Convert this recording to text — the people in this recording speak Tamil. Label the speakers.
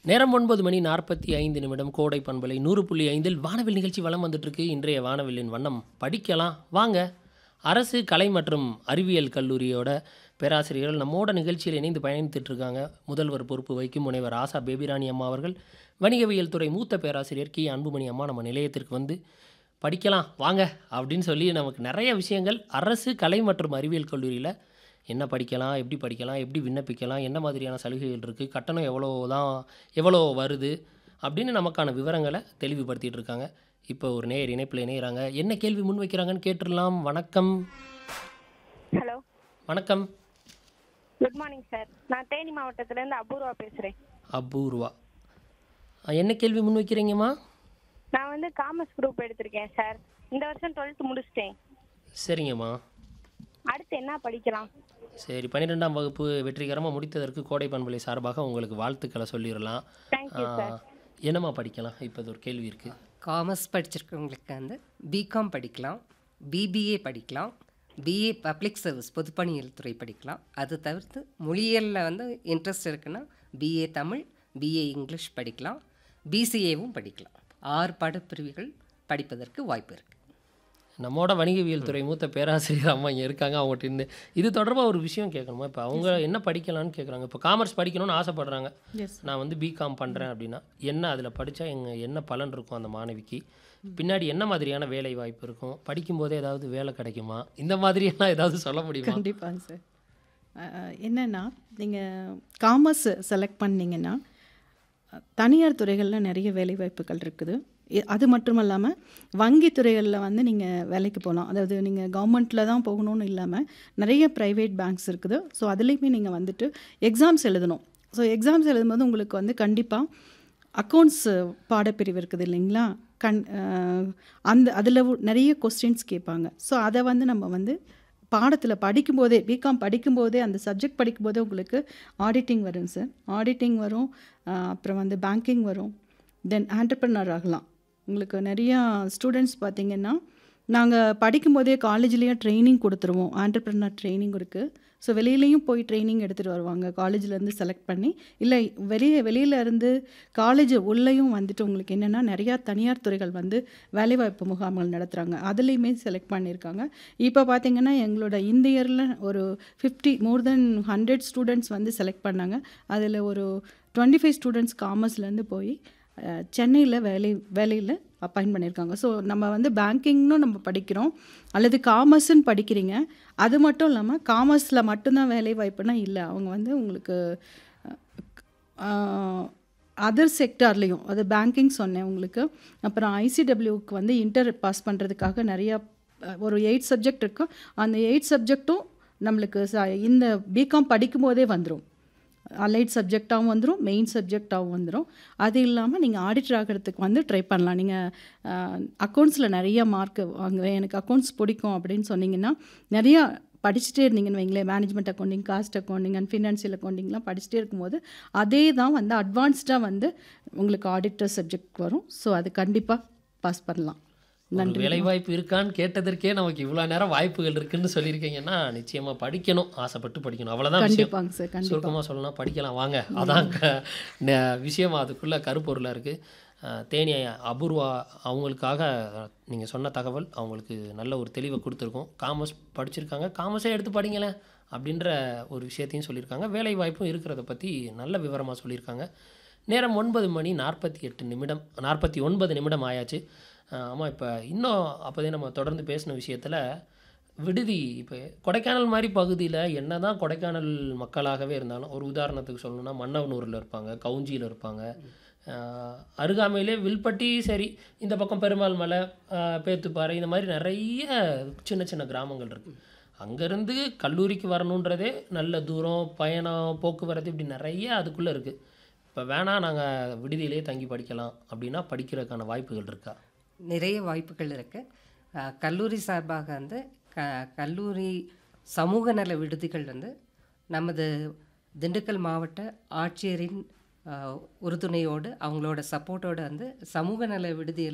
Speaker 1: நேரம் ஒன்பது மணி நாற்பத்தி ஐந்து நிமிடம் கோடை பண்பலை நூறு புள்ளி ஐந்தில் வானவில் நிகழ்ச்சி வலம் வந்துட்டுருக்கு இன்றைய வானவில்லின் வண்ணம் படிக்கலாம் வாங்க அரசு கலை மற்றும் அறிவியல் கல்லூரியோட பேராசிரியர்கள் நம்மோட நிகழ்ச்சியில் இணைந்து பயணித்துட்டு இருக்காங்க முதல்வர் பொறுப்பு வகிக்கும் முனைவர் ஆசா பேபிராணி அம்மா அவர்கள் வணிகவியல் துறை மூத்த பேராசிரியர் கி அன்புமணி அம்மா நம்ம நிலையத்திற்கு வந்து படிக்கலாம் வாங்க அப்படின்னு சொல்லி நமக்கு நிறைய விஷயங்கள் அரசு கலை மற்றும் அறிவியல் கல்லூரியில் என்ன படிக்கலாம் எப்படி படிக்கலாம் எப்படி விண்ணப்பிக்கலாம் என்ன மாதிரியான சலுகைகள் இருக்குது கட்டணம் எவ்வளோ தான் எவ்வளோ வருது அப்படின்னு நமக்கான விவரங்களை தெளிவுபடுத்திட்டு இருக்காங்க இப்போ ஒரு நேர் இணைப்பில் இணைகிறாங்க என்ன கேள்வி முன் வைக்கிறாங்கன்னு கேட்டுடலாம் வணக்கம்
Speaker 2: ஹலோ
Speaker 1: வணக்கம்
Speaker 2: குட் மார்னிங் சார் நான் தேனி மாவட்டத்திலேருந்து அபூர்வா பேசுகிறேன்
Speaker 1: அபூர்வா ஆ, என்ன கேள்வி முன் வைக்கிறீங்கம்மா
Speaker 2: நான் வந்து காமர்ஸ் குரூப் எடுத்திருக்கேன் சார் இந்த வருஷம் டுவெல்த் முடிச்சிட்டேன்
Speaker 1: சரிங்கம்மா
Speaker 2: அடுத்து என்ன படிக்கலாம்
Speaker 1: சரி பன்னிரெண்டாம் வகுப்பு வெற்றிகரமாக முடித்ததற்கு கோடை பண்பலை சார்பாக உங்களுக்கு வாழ்த்துக்களை சொல்லிடலாம்
Speaker 2: தேங்க்யூ சார்
Speaker 1: ஆ, என்னம்மா படிக்கலாம் இப்போ இது ஒரு கேள்வி இருக்குது
Speaker 3: காமர்ஸ் படிச்சிருக்கவங்களுக்கு வந்து பிகாம் படிக்கலாம் பிபிஏ படிக்கலாம் பிஏ பப்ளிக் சர்வீஸ் பொதுப்பணியியல் துறை படிக்கலாம் அது தவிர்த்து மொழியியலில் வந்து இன்ட்ரெஸ்ட் இருக்குன்னா பிஏ தமிழ் பிஏ இங்கிலீஷ் படிக்கலாம் பிசிஏவும் படிக்கலாம் ஆறு பாடப்பிரிவுகள் படிப்பதற்கு வாய்ப்பு இருக்குது
Speaker 1: நம்மோட வணிகவியல் துறை மூத்த பேராசிரியர் அம்மா இங்கே இருக்காங்க அவங்ககிட்ட இருந்து இது தொடர்பாக ஒரு விஷயம் கேட்கணுமா இப்போ அவங்க என்ன படிக்கலாம்னு கேட்குறாங்க இப்போ காமர்ஸ் படிக்கணும்னு ஆசைப்படுறாங்க நான் வந்து பிகாம் பண்ணுறேன் அப்படின்னா என்ன அதில் படித்தா எங்கள் என்ன பலன் இருக்கும் அந்த மாணவிக்கு பின்னாடி என்ன மாதிரியான வேலை வாய்ப்பு இருக்கும் படிக்கும்போதே ஏதாவது வேலை கிடைக்குமா இந்த மாதிரியெல்லாம் ஏதாவது சொல்ல முடியுமா
Speaker 4: கண்டிப்பாங்க சார் அஹ், என்னன்னா நீங்கள் காமர்ஸ் செலக்ட் பண்ணீங்கன்னா அஹ், தனியார் துறைகளில் நிறைய வேலைவாய்ப்புகள் இருக்குது இ- அது மட்டும் இல்லாமல் வங்கி துறைகளில் வந்து நீங்கள் வேலைக்கு போகலாம் அதாவது நீங்கள் கவர்மெண்ட்டில் தான் போகணும்னு இல்லாமல் நிறைய ப்ரைவேட் பேங்க்ஸ் இருக்குது ஸோ அதுலேயுமே நீங்கள் வந்துட்டு எக்ஸாம்ஸ் எழுதணும் ஸோ எக்ஸாம்ஸ் எழுதும்போது உங்களுக்கு வந்து கண்டிப்பாக அக்கௌண்ட்ஸ் பாடப்பிரிவு இருக்குது இல்லைங்களா கண் அஹ், அந்த அதில் நிறைய கொஸ்டின்ஸ் கேட்பாங்க ஸோ அதை வந்து நம்ம வந்து பாடத்தில் படிக்கும்போதே பிகாம் படிக்கும்போதே அந்த சப்ஜெக்ட் படிக்கும்போதே உங்களுக்கு ஆடிட்டிங் வரும் சார் ஆடிட்டிங் வரும் அஹ், அப்புறம் வந்து பேங்கிங் வரும் தென் ஆண்டர்பனர் ஆகலாம் உங்களுக்கு நிறையா ஸ்டூடெண்ட்ஸ் பார்த்தீங்கன்னா நாங்கள் படிக்கும்போதே காலேஜ்லேயே ட்ரைனிங் கொடுத்துருவோம் ஆண்டர்பிரினர் ட்ரைனிங் இருக்குது ஸோ வெளியிலையும் போய் ட்ரைனிங் எடுத்துகிட்டு வருவாங்க காலேஜ்லேருந்து செலக்ட் பண்ணி இல்லை வெளியே வெளியில இருந்து காலேஜ் உள்ளேயும் வந்துட்டு உங்களுக்கு என்னென்னா நிறையா தனியார் துறைகள் வந்து வேலைவாய்ப்பு முகாம்கள் நடத்துகிறாங்க அதுலேயுமே செலக்ட் பண்ணியிருக்காங்க இப்போ பார்த்தீங்கன்னா எங்களோட இந்த இயரில் ஒரு fifty more than hundred students வந்து செலக்ட் பண்ணாங்க அதில் ஒரு டுவெண்ட்டி ஃபைவ் ஸ்டூடெண்ட்ஸ் காமர்ஸ்லேருந்து போய் சென்னையில் வேலை வேலையில் அப்பாயின்ட் பண்ணியிருக்காங்க ஸோ நம்ம வந்து பேங்கிங்னும் நம்ம படிக்கிறோம் அல்லது காமர்ஸ்ன்னு படிக்கிறீங்க அது மட்டும் இல்லாமல் காமர்ஸில் மட்டும்தான் வேலை வாய்ப்புனா இல்லை அவங்க வந்து உங்களுக்கு அதர் செக்டார்லேயும் அது பேங்கிங் சொன்னேன் உங்களுக்கு அப்புறம் ஐசிடபிள்யூக்கு வந்து இன்டர் பாஸ் பண்ணுறதுக்காக நிறையா அஹ், ஒரு எயிட் சப்ஜெக்ட் இருக்கும் அந்த எயிட் சப்ஜெக்ட்டும் நம்மளுக்கு ச- இந்த பிகாம் படிக்கும்போதே வந்துடும் அலைட் சப்ஜெக்டாகவும் வந்துடும் மெயின் சப்ஜெக்டாகவும் வந்துடும் அது இல்லாமல் நீங்கள் ஆடிட்டர் ஆகிறதுக்கு வந்து ட்ரை பண்ணலாம் நீங்கள் அக்கௌண்ட்ஸில் நிறைய மார்க் வாங்குவேன் எனக்கு அக்கௌண்ட்ஸ் பிடிக்கும் அப்படின்னு சொன்னீங்கன்னா நிறையா படிச்சுட்டே இருந்தீங்கன்னு வைங்களேன் management accounting cost accounting and financial அக்கௌண்டிங்லாம் படிச்சுட்டே இருக்கும்போது அதே தான் வந்து அட்வான்ஸ்டாக வந்து உங்களுக்கு ஆடிட்டர் சப்ஜெக்ட் வரும் ஸோ அது கண்டிப்பாக பாஸ் பண்ணலாம்
Speaker 1: ஒரு வேலை வாய்ப்பு இருக்கான்னு கேட்டதற்கே நமக்கு இவ்வளோ நேரம் வாய்ப்புகள் இருக்குன்னு சொல்லியிருக்கீங்கன்னா நிச்சயமாக படிக்கணும் ஆசைப்பட்டு படிக்கணும் அவ்வளோதான் விஷயம்
Speaker 4: கண்டிப்பாங்க சார் கண்டிப்பாக
Speaker 1: சுருக்கமாக சொல்லணும்னா படிக்கலாம் வாங்க அதான் க ந- விஷயம் அதுக்குள்ளே கருப்பொருளாக இருக்குது தேனி அபூர்வா அவங்களுக்காக நீங்கள் சொன்ன தகவல் அவங்களுக்கு நல்ல ஒரு தெளிவை கொடுத்துருக்கோம் காமர்ஸ் படிச்சிருக்காங்க காமர்ஸே எடுத்து படிங்களேன் அப்படின்ற ஒரு விஷயத்தையும் சொல்லியிருக்காங்க வேலை வாய்ப்பும் இருக்கிறத பற்றி நல்ல விவரமாக சொல்லியிருக்காங்க நேரம் ஒன்பது மணி நாற்பத்தி எட்டு நிமிடம் நாற்பத்தி ஒன்பது நிமிடம் ஆயாச்சு ஆமாம் இப்போ இன்னும் அப்போதே நம்ம தொடர்ந்து பேசின விஷயத்தில் விடுதி இப்போ கொடைக்கானல் மாதிரி பகுதியில் என்ன தான் கொடைக்கானல் மக்களாகவே இருந்தாலும் ஒரு உதாரணத்துக்கு சொல்லணும்னா மன்னவனூரில் இருப்பாங்க கவுஞ்சியில் இருப்பாங்க ஆஹ் அருகாமையிலே வில்பட்டி சரி இந்த பக்கம் பெருமாள் மலை ஆஹ் பேத்துப்பாறை இந்த மாதிரி நிறைய சின்ன சின்ன கிராமங்கள் இருக்குது அங்கேருந்து கல்லூரிக்கு வரணுன்றதே நல்ல தூரம் பயணம் போக்குவரத்து இப்படி நிறைய அதுக்குள்ளே இருக்குது இப்போ வேணாம் நாங்கள் விடுதியிலே தங்கி படிக்கலாம் அப்படின்னா படிக்கிறதுக்கான வாய்ப்புகள் இருக்கா
Speaker 3: நிறைய வாய்ப்புகள் இருக்குது கல்லூரி சார்பாக வந்து க கல்லூரி சமூக நல விடுதிகள் வந்து நமது திண்டுக்கல் மாவட்ட ஆட்சியரின் அஹ், உறுதுணையோடு அவங்களோட சப்போர்ட்டோடு வந்து சமூக நல விடுதியில்